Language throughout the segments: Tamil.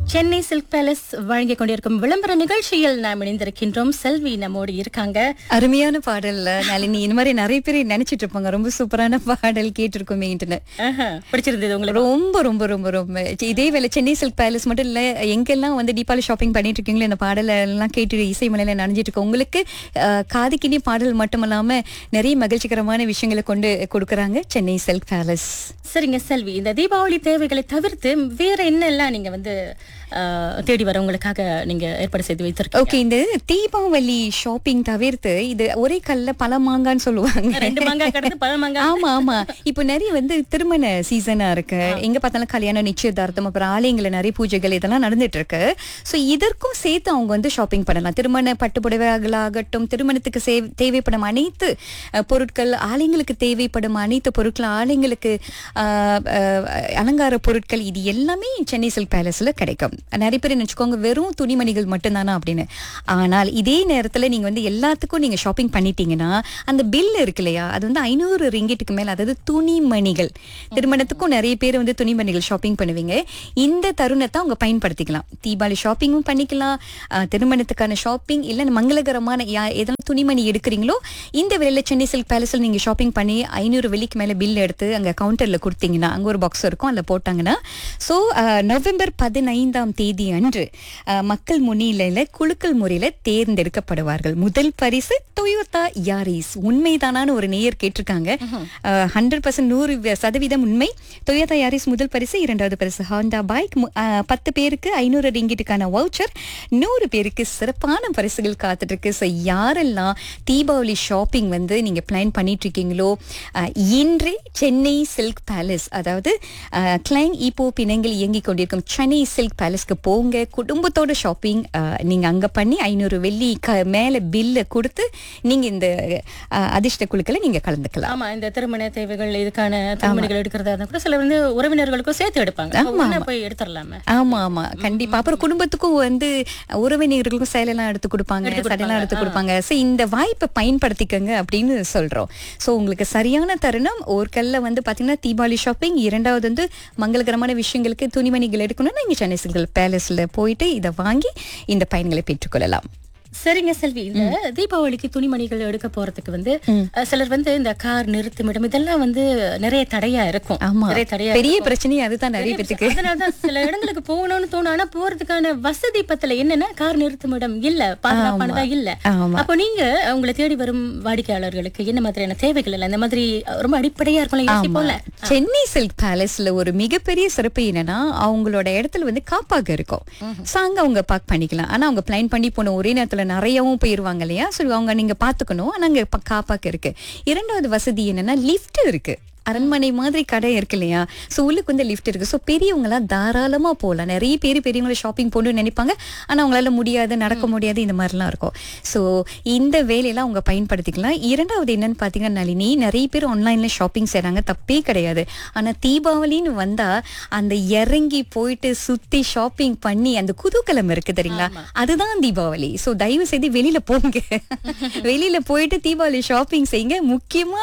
சென்னை சில்க் பேலஸ் வழங்கிக் கொண்டிருக்கும் விளம்பர நிகழ்ச்சியில் நாம் இணைந்திருக்கின்றோம் செல்வி நம்மோடு இருக்காங்க அருமையான பாடல்ல நளினி இந்த மாதிரி நிறைய பேர் நினைச்சிட்டு இருப்பாங்க ரொம்ப சூப்பரான பாடல் கேட்டிருக்கோமேன்ட்டுன்னு ஆஹா, பிடிச்சிருந்தது உங்களுக்கு ரொம்ப ரொம்ப ரொம்ப ரொம்ப இதே வேலை சென்னை சில்க் பேலஸ் மட்டும் இல்ல எங்கெல்லாம் வந்து தீபாவளி ஷாப்பிங் பண்ணிட்டு இருக்கீங்களோ இந்த பாடலை எல்லாம் கேட்டு இசை மலையில நனைஞ்சிட்டு இருக்கோம் உங்களுக்கு அஹ், காதுக்கினி பாடல் மட்டும் இல்லாம நிறைய மகிழ்ச்சிகரமான விஷயங்களை கொண்டு கொடுக்கறாங்க சென்னை சில்க் பேலஸ் சரிங்க செல்வி இந்த தீபாவளி தேவைகளை தவிர்த்து வேற என்னெல்லாம் நீங்க வந்து ஆ, தேடி வரவங்களுக்காக நீங்க ஏற்பாடு செய்து வைத்திருக்கீங்க ஓகே இந்த தீபாவளி ஷாப்பிங் தவிர்த்து இது ஒரே கல்ல பல மாங்கான்னு சொல்லுவாங்க ரெண்டு மாங்காய் கடந்து பல மாங்காய் ஆமா ஆமா இப்போ நிறைய வந்து திருமண சீசனா இருக்கு எங்க பார்த்தாலும் கல்யாணம் நிச்சயதார்த்தம் அப்புறம் ஆலயங்கள்ல நிறைய பூஜைகள் இதெல்லாம் நடந்துட்டு இருக்கு சோ இதற்கும் சேர்த்து அவங்க வந்து ஷாப்பிங் பண்ணலாம் திருமண பட்டுப்புடவைகளாகட்டும் திருமணத்துக்கு சே- தேவைப்படும் அனைத்து அஹ், பொருட்கள் ஆலயங்களுக்கு தேவைப்படும் அனைத்து பொருட்கள் ஆலயங்களுக்கு அஹ், அஹ், அலங்கார பொருட்கள் இது எல்லாமே சென்னை சில்க் பேலஸ்ல கிடைக்கும் நிறைய பேர் நினைச்சுக்கோங்க வெறும் துணிமணிகள் மட்டும்தானா அப்படின்னு ஆனால் இதே நேரத்துல நீங்க வந்து எல்லாத்துக்கும் நீங்க ஷாப்பிங் பண்ணிட்டீங்கன்னா அந்த பில் இருக்கு இல்லையா அது வந்து ஐநூறு ரிங்கிட்டுக்கு மேல அதாவது துணிமணிகள் திருமணத்துக்கும் நிறைய பேர் வந்து துணிமணிகள் ஷாப்பிங் பண்ணுவீங்க இந்த தருணத்தை அவங்க பயன்படுத்திக்கலாம் தீபாவளி ஷாப்பிங்கும் பண்ணிக்கலாம் அஹ், திருமணத்துக்கான ஷாப்பிங் இல்ல மங்களகரமான யா- எதெல்லாம் துணிமணி எடுக்கிறீங்களோ இந்த வேலையில சென்னை சில்க் பேலஸ்ல நீங்க ஷாப்பிங் பண்ணி ஐநூறு வெள்ளிக்கு மேல பில் எடுத்து அங்க கவுண்டர்ல கொடுத்தீங்கன்னா அங்க ஒரு பாக்ஸ் இருக்கும் அதுல போட்டாங்கன்னா சோ நவம்பர் பதினைந்தாம் தேதி அன்று அஹ், மக்கள் முன்னிலையில குழுக்கள் முறையில தேர்ந்தெடுக்கப்படுவார்கள் முதல் பரிசு டொயோட்டா யாரிஸ் உண்மைதானான்னு ஒரு நேயர் கேட்டிருக்காங்க ஹண்ட்ரட் பர்சன்ட் நூறு வ- சதவீதம் உண்மை டொயோட்டா யாரிஸ் முதல் பரிசு இரண்டாவது பரிசு ஹாண்டா பைக் மு- அஹ், பத்து பேருக்கு ஐநூறு ரிங்கிட்டுக்கான வவுச்சர் நூறு பேருக்கு சிறப்பான பரிசுகள் காத்துட்டு இருக்கு ஸோ யாரெல்லாம் தீபாவளி ஷாப்பிங் வந்து நீங்க பிளான் பண்ணிட்டு இருக்கீங்களோ அஹ், இன்றே சென்னை சில்க் பேலஸ் அதாவது கிளைங் ஈப்போ பிணைங்கள் இயங்கிக் கொண்டிருக்கும் சென்னை சில்க் பேலஸ்க்கு போங்க குடும்பத்தோட ஷாப்பிங் நீங்க அங்க பண்ணி ஐநூறு வெள்ளி க மேல பில்ல கொடுத்து நீங்க இந்த அஹ், அதிர்ஷ்ட குழுக்களை நீங்க கலந்துக்கலாம் ஆமா இந்த திருமண தேவைகள் இதுக்கான துணிமணிகள் எடுக்கிறதா இருந்தா கூட சிலர் வந்து உறவினர்களுக்கும் சேர்த்து எடுப்பாங்க அப்ப உடனே போய் எடுத்துடலாமே ஆமா ஆமா கண்டிப்பா அப்புறம் குடும்பத்துக்கும் வந்து உறவினர்களுக்கும் சேலையெல்லாம் எடுத்து கொடுப்பாங்க சடையெல்லாம் எடுத்து கொடுப்பாங்க சோ இந்த வாய்ப்பை பயன்படுத்திக்கங்க அப்படின்னு சொல்றோம் சோ உங்களுக்கு சரியான தருணம் ஒரு கல்ல வந்து பாத்தீங்கன்னா தீபாவளி ஷாப்பிங் இரண்டாவது வந்து மங்களகரமான விஷயங்களுக்கு துணிமணிகள் எடுக்கணும்னா இங்க சென்னை சில்க் பேலஸ்ல போயிட்டு இதை வாங்கி இந்த பயன்களை பெற்றுக்கொள்ளலாம் சரிங்க செல்வி இந்த தீபாவளிக்கு துணிமணிகள் எடுக்க போறதுக்கு வந்து அஹ், சிலர் வந்து இந்த கார் நிறுத்துமிடம் இதெல்லாம் வந்து நிறைய தடையா இருக்கும் ஆமா நிறைய தடையா பெரிய பிரச்சனையே அதுதான் நிறைய பேத்துக்கு அதனாலதான் சில இடங்களுக்கு போகணும்னு தோணும் ஆனா போறதுக்கான வசதி பத்தல என்னன்னா கார் நிறுத்துமிடம் இல்ல பாதுகாப்பானதா இல்ல ஆமா அப்போ நீங்க உங்களை தேடி வரும் வாடிக்கையாளர்களுக்கு என்ன மாதிரியான தேவைகள் இல்ல இந்த மாதிரி ரொம்ப அடிப்படையா இருக்கும்ல யோசிப்போம்ல சென்னை சில்க் பேலஸ்ல ஒரு மிகப்பெரிய சிறப்பு என்னன்னா அவங்களோட இடத்துல வந்து காப்பாக இருக்கும் So, அங்க அவங்க பார்க் பண்ணிக்கலாம் ஆனா அவங்க பிளான் பண்ணி போன ஒரே நேரத்துல நிறையவும் போயிருவாங்க இல்லையா ஸோ அவங்க நீங்க பாத்துக்கணும் ஆனா அங்க ப- காப்பாக்கு இருக்கு இரண்டாவது வசதி என்னன்னா லிஃப்ட் இருக்கு அரண்மனை மாதிரி கடை இருக்கு இல்லையா ஸோ உள்ளுக்கு வந்து லிஃப்ட் இருக்கு ஸோ பெரியவங்களாம் தாராளமா போகலாம் நிறைய பேர் பெரியவங்கள ஷாப்பிங் போகணும்னு நினைப்பாங்க ஆனா அவங்களால முடியாது நடக்க முடியாது இந்த மாதிரிலாம் இருக்கும் ஸோ இந்த வேலையெல்லாம் அவங்க பயன்படுத்திக்கலாம் இரண்டாவது என்னன்னு பார்த்தீங்கன்னா நளினி நிறைய பேர் ஆன்லைன்ல ஷாப்பிங் செய்றாங்க தப்பே கிடையாது ஆனா தீபாவளின்னு வந்தா அந்த இறங்கி போயிட்டு சுத்தி ஷாப்பிங் பண்ணி அந்த குதூகலம் இருக்கு தெரியுங்களா அதுதான் தீபாவளி ஸோ தயவு செய்து வெளியில போங்க வெளியில போயிட்டு தீபாவளி ஷாப்பிங் செய்யுங்க முக்கியமா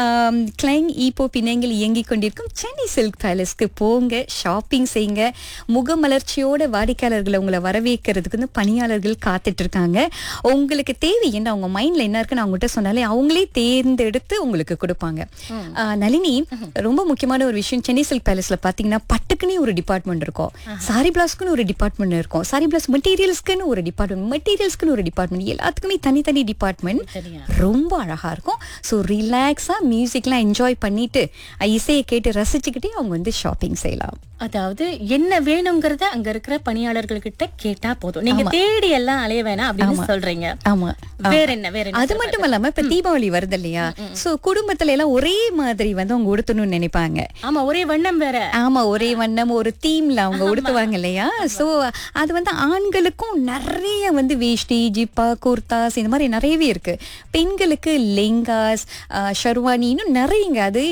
கிளைங் ஈப்போ பிணைங்கள் இயங்கிக் கொண்டிருக்கும் சென்னை சில்க் பேலஸ்க்கு போங்க ஷாப்பிங் செய்யுங்க முகமலர்ச்சியோட வாடிக்கையாளர்களை உங்களை வரவேற்கிறதுக்கு வந்து பணியாளர்கள் காத்துட்டு இருக்காங்க உங்களுக்கு தேவை என்ன அவங்க மைண்ட்ல என்ன இருக்குன்னு அவங்ககிட்ட சொன்னாலே அவங்களே தேர்ந்தெடுத்து உங்களுக்கு கொடுப்பாங்க ஆஹ் நளினி ரொம்ப முக்கியமான ஒரு விஷயம் சென்னை சில்க் பேலஸ்ல பாத்தீங்கன்னா பட்டுக்குன்னே ஒரு டிபார்ட்மெண்ட் இருக்கும் சாரி பிளாஸ்க்குன்னு ஒரு டிபார்ட்மெண்ட் இருக்கும் சாரி பிளாஸ் மெட்டீரியல்ஸ்க்குன்னு ஒரு டிபார்ட்மெண்ட் மெட்டீரியல்ஸ்க்குன்னு ஒரு டிபார்ட்மெண்ட் எல்லாத்துக்குமே தனித்தனி டிபார்ட்மெண்ட் சரியா ரொம்ப அழகா இருக்கும் ஸோ ரிலாக்ஸா மியூசிக்லாம் என்ஜாய் பண்ணிட்டு அஹ், இசையை கேட்டு ரசிச்சுக்கிட்டே அவங்க வந்து ஷாப்பிங் செய்யலாம் அதாவது என்ன வேணுங்கிறத அங்க இருக்கிற பணியாளர்கள் கிட்ட கேட்டா போதும் நீங்க தேடி எல்லாம் அலைய வேணாம் அப்படின்னு சொல்றீங்க ஆமா வேற என்ன வேற என்ன அது மட்டும் இல்லாம இப்ப தீபாவளி வருது இல்லையா சோ குடும்பத்துல எல்லாம் ஒரே மாதிரி வந்து அவங்க உடுத்தணும்னு நினைப்பாங்க ஆமா ஒரே வண்ணம் வேற ஆமா ஒரே வண்ணம் ஒரு தீம்ல அவங்க உடுத்துவாங்க இல்லையா சோ அது வந்து ஆண்களுக்கும் நிறைய வந்து வேஷ்டி ஜிப்பா குர்தாஸ் இந்த மாதிரி நிறையவே இருக்கு பெண்களுக்கு லெங்காஸ் ஷர்வானி இன்னும் நிறையங்க அது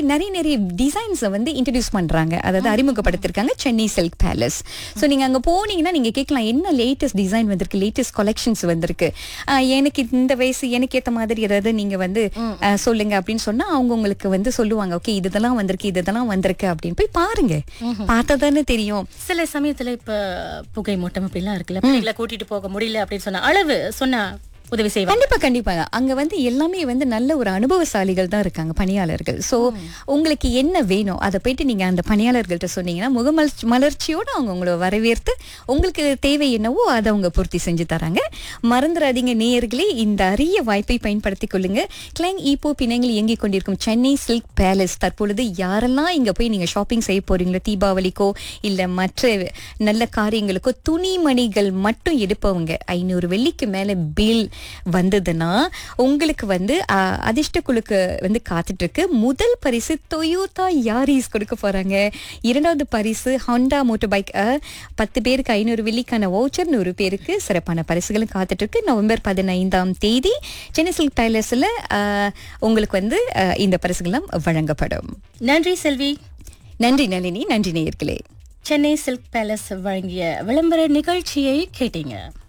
நிறைய நிறைய டிசைன்ஸை வந்து இன்ட்ரடியூஸ் பண்றாங்க அதாவது அறிமுகப்படுத்திருக்காங்க சென்னை சில்க் பேலஸ் ஸோ நீங்க அங்க போனீங்கன்னா நீங்க கேட்கலாம் என்ன லேட்டஸ்ட் டிசைன் வந்திருக்கு லேட்டஸ்ட் கலெக்ஷன்ஸ் வந்திருக்கு ஆஹ் எனக்கு இந்த வயசு எனக்கு ஏத்த மாதிரி ஏதாவது நீங்க வந்து ஆஹ் சொல்லுங்க அப்படின்னு சொன்னா அவங்க உங்களுக்கு வந்து சொல்லுவாங்க ஓகே இதெல்லாம் வந்திருக்கு இதெல்லாம் வந்திருக்கு அப்படின்னு போய் பாருங்க பார்த்தா தானே தெரியும் சில சமயத்துல இப்ப புகை மூட்டம் அப்படிலாம் இருக்குல்ல பிள்ளைகளை கூட்டிட்டு போக முடியல அப்படின்னு சொன்ன அளவு சொன்னா உதவி செய்வாங்க கண்டிப்பா கண்டிப்பா அங்க வந்து எல்லாமே வந்து நல்ல ஒரு அனுபவசாலிகள் தான் இருக்காங்க பணியாளர்கள் சோ உங்களுக்கு என்ன வேணும் அதை போயிட்டு நீங்க அந்த பணியாளர்கள்ட்ட சொன்னீங்கன்னா முகமலர்ச்சி மலர்ச்சியோட அவங்க உங்களை வரவேற்று உங்களுக்கு தேவை என்னவோ அதை அவங்க பூர்த்தி செஞ்சு தராங்க மறந்துடாதீங்க நேயர்களே இந்த அரிய வாய்ப்பை பயன்படுத்திக் கொள்ளுங்க கிளைங் ஈப்போ பிணைங்கள் இயங்கிக் கொண்டிருக்கும் சென்னை சில்க் பேலஸ் தற்பொழுது யாரெல்லாம் இங்க போய் நீங்க ஷாப்பிங் செய்ய போறீங்களோ தீபாவளிக்கோ இல்ல மற்ற நல்ல காரியங்களுக்கோ துணிமணிகள் மட்டும் எடுப்பவங்க ஐநூறு வெள்ளிக்கு மேல பில் வந்ததுன்னா உங்களுக்கு வந்து அஹ், அதிர்ஷ்ட குழுக்கு வந்து காத்துட்டு இருக்கு முதல் பரிசு டொயோட்டா யாரிஸ் கொடுக்க போறாங்க இரண்டாவது பரிசு ஹாண்டா மோட்டர் பைக் பத்து பேருக்கு ஐநூறு வெள்ளிக்கான வவுச்சர் நூறு பேருக்கு சிறப்பான பரிசுகளும் காத்துட்டு இருக்கு நவம்பர் பதினைந்தாம் தேதி சென்னை சில்க் பேலஸ்ல அஹ், உங்களுக்கு வந்து அஹ், இந்த பரிசுகளும் வழங்கப்படும் நன்றி செல்வி நன்றி நளினி நன்றி நேயர்களே சென்னை சில்க் பேலஸ் வழங்கிய விளம்பர நிகழ்ச்சியை கேட்டீங்க